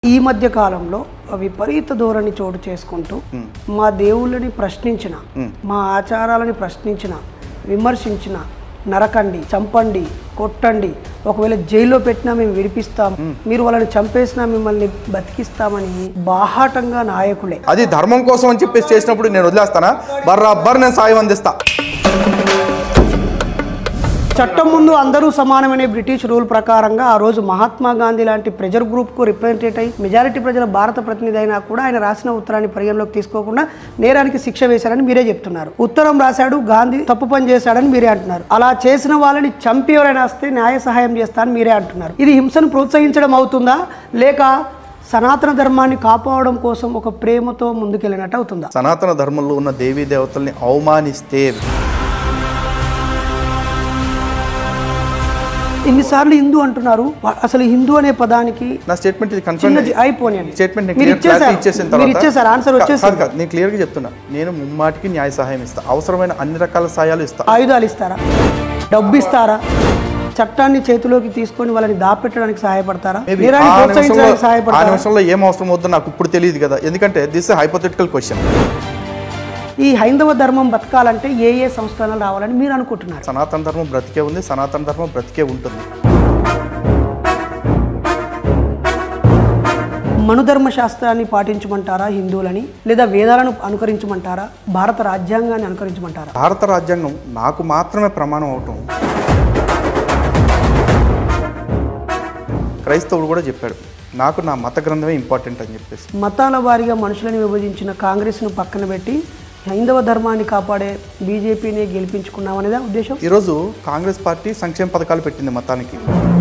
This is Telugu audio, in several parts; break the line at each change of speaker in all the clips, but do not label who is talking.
ఈ మధ్య కాలంలో విపరీత ధోరణి చోటు చేసుకుంటూ మా దేవుళ్ళని ప్రశ్నించిన మా ఆచారాలని ప్రశ్నించిన విమర్శించిన నరకండి చంపండి కొట్టండి ఒకవేళ జైల్లో పెట్టినా మేము విడిపిస్తాం మీరు వాళ్ళని చంపేసినా మిమ్మల్ని బతికిస్తామని బాహాటంగా నాయకులే
అది ధర్మం కోసం అని చెప్పేసి చేసినప్పుడు నేను వదిలేస్తానా బర్రాబర్ నేను సాయం అందిస్తా
చట్టం ముందు అందరూ సమానమనే బ్రిటిష్ రూల్ ప్రకారంగా ఆ రోజు మహాత్మా గాంధీ లాంటి ప్రెజర్ గ్రూప్కు రిప్రజెంటేట్ అయ్యి మెజారిటీ ప్రజల భారత ప్రతినిధి అయినా కూడా ఆయన రాసిన ఉత్తరాన్ని పరిగణలోకి తీసుకోకుండా నేరానికి శిక్ష వేశారని మీరే చెప్తున్నారు ఉత్తరం రాశాడు గాంధీ తప్పు పని చేశాడని మీరే అంటున్నారు అలా చేసిన వాళ్ళని చంపి ఎవరైనా వస్తే న్యాయ సహాయం చేస్తా అని మీరే అంటున్నారు ఇది హింసను ప్రోత్సహించడం అవుతుందా లేక సనాతన ధర్మాన్ని కాపాడడం కోసం ఒక ప్రేమతో ముందుకెళ్ళినట్టు అవుతుందా
సనాతన ధర్మంలో ఉన్న దేవీ దేవతల్ని అవమానిస్తే
ఇన్నిసార్లు హిందూ అంటున్నారు వా- అసలు హిందూ అనే పదానికి
నా స్టేట్మెంట్ ఇది
చిన్న
కన్ఫర్మ్
జి- అయిపోయాను
స్టేట్మెంట్ నేను
మీరు
క్లియర్ క్లారిటీ
ఇచ్చేసారు.
ఇచ్చేసిన
మీరు
తర్వాత
ఇచ్చేసారు ఆన్సర్
కాదు,
వచ్చేసారు
కాదు, నేను క్లియర్గా చెప్తున్నా నేను ముమ్మాటికి న్యాయ సహాయం ఇస్తా అవసరమైన అన్ని రకాల సహాయాలు ఇస్తా
ఆయుధాలు ఇస్తారా డబ్బు ఇస్తారా చట్టాన్ని చేతిలోకి తీసుకొని వాళ్ళని దాపెట్టడానికి సహాయపడతారా
Maybe
నేరాన్ని
ఆ
ప్రోత్సహించడానికి
నిమిషంలో- ఆ
సహాయపడతారా
నిమిషంలో ఏం అవసరం అవుతుందో నాకు ఇప్పుడు తెలియదు కదా ఎందుకంటే దిస్ హైపోథెటికల్ క్వశ్చన్
ఈ హైందవ ధర్మం బతకాలంటే ఏ ఏ సంస్కరణలు రావాలని మీరు అనుకుంటున్నారు
సనాతన ధర్మం బ్రతికే ఉంది సనాతన ధర్మం బ్రతికే ఉంటుంది
మనుధర్మ శాస్త్రాన్ని పాటించమంటారా హిందువులని లేదా వేదాలను అనుకరించమంటారా భారత రాజ్యాంగాన్ని అనుకరించమంటారా
భారత రాజ్యాంగం నాకు మాత్రమే ప్రమాణం అవటం క్రైస్తవుడు కూడా చెప్పాడు నాకు నా మత గ్రంథమే ఇంపార్టెంట్ అని చెప్పేసి
మతాల వారీగా మనుషులను విభజించిన కాంగ్రెస్ను పక్కన పెట్టి హైందవ ధర్మాన్ని కాపాడే బీజేపీని గెలిపించుకున్నామనేదా ఉద్దేశం
ఈరోజు కాంగ్రెస్ పార్టీ సంక్షేమ పథకాలు పెట్టింది మతానికి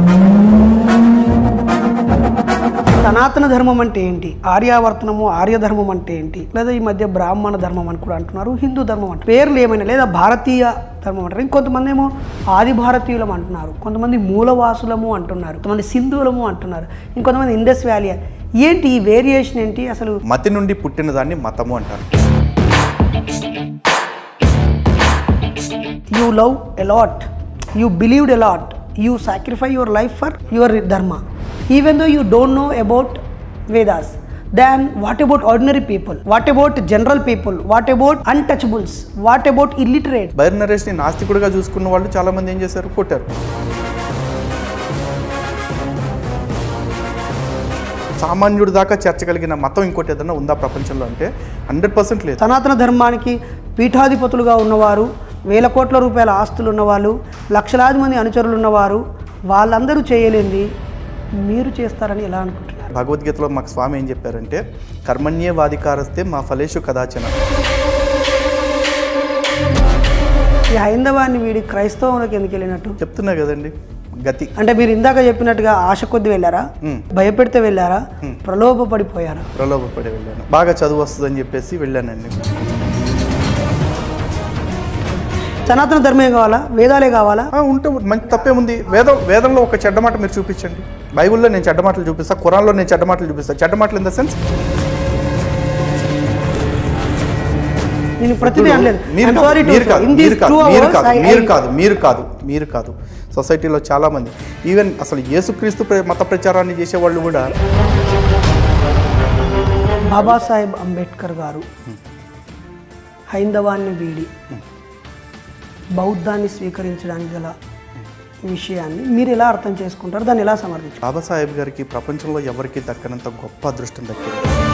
సనాతన ధర్మం అంటే ఏంటి ఆర్యావర్తనము ఆర్య ధర్మం అంటే ఏంటి లేదా ఈ మధ్య బ్రాహ్మణ ధర్మం అని కూడా అంటున్నారు హిందూ ధర్మం అంటే పేర్లు ఏమైనా లేదా భారతీయ ధర్మం అంటారు ఇంకొంతమంది ఏమో ఆది భారతీయులం అంటున్నారు కొంతమంది మూలవాసులము అంటున్నారు కొంతమంది సింధువులము అంటున్నారు ఇంకొంతమంది ఇండస్ వ్యాలీ ఏంటి ఈ వేరియేషన్ ఏంటి అసలు
మతి నుండి పుట్టిన దాన్ని మతము అంటారు
you love a lot you believed a lot you sacrifice your life for your dharma even though you don't know about Vedas then what about ordinary people what about general people what about untouchables what about illiterate
Bairi నరేష్ని నాస్తికుడిగా చూసుకున్న వాళ్ళు చాలా మంది ఏం చేశారు కొట్టారు సామాన్యుడి దాకా చేర్చగలిగిన మతం ఇంకోటి ఏదైనా ఉందా ప్రపంచంలో అంటే హండ్రెడ్ పర్సెంట్ లేదు
సనాతన ధర్మానికి పీఠాధిపతులుగా ఉన్నవారు వేల కోట్ల రూపాయల ఆస్తులు ఉన్నవాళ్ళు లక్షలాది మంది అనుచరులు ఉన్నవారు వాళ్ళందరూ చేయలేంది మీరు చేస్తారని ఎలా అనుకుంటున్నారు
భగవద్గీతలో మాకు స్వామి ఏం చెప్పారంటే కర్మణ్యే వాదికారస్తే మా ఫలేషు కదాచన
ఈ హైందవాన్ని వీడి క్రైస్తవంలోకి ఎందుకు వెళ్ళినట్టు
చెప్తున్నా కదండి గతి
అంటే మీరు ఇందాక చెప్పినట్టుగా ఆశ కొద్ది వెళ్ళారా
మ్.
భయపెడితే వెళ్ళారా ప్రలోభ పడిపోయారా
ప్రలోభపడి వెళ్ళాను బాగా చదువు వస్తుందని చెప్పేసి వెళ్ళానండి
సనాతన ధర్మే కావాలా వేదాలే కావాలా
ఆ, ఉంటే మంచి తప్పేముంది వేదం వేదంలో ఒక చెడ్డ మాట మీరు చూపించండి బైబిల్లో నేను చెడ్డ మాటలు చూపిస్తా ఖురాన్లో నేను చెడ్డ మాటలు చూపిస్తా చెడ్డ మాటలు ఇన్ ద సెన్స్
నేను ప్రతిదీ అనలేదు
మీరు
I'm
కాదు,
sorry to
మీరు
say,
కాదు,
in these
మీరు కాదు,
two
మీరు
hours,
కాదు,
I-
మీరు
I-
కాదు మీరు కాదు మీరు కాదు సొసైటీలో చాలా మంది ఈవెన్ అసలు యేసుక్రీస్తు ప్ర- మత ప్రచారాన్ని చేసే వాళ్ళు కూడా
బాబాసాహెబ్ అంబేద్కర్ గారు హైందవాన్ని వీడి బౌద్ధాన్ని స్వీకరించడానికి గల విషయాన్ని మీరు ఎలా అర్థం చేసుకుంటారు దాన్ని ఎలా సమర్థించారు
బాబాసాహెబ్ గారికి ప్రపంచంలో ఎవరికి దక్కనంత గొప్ప అదృష్టం దక్కింది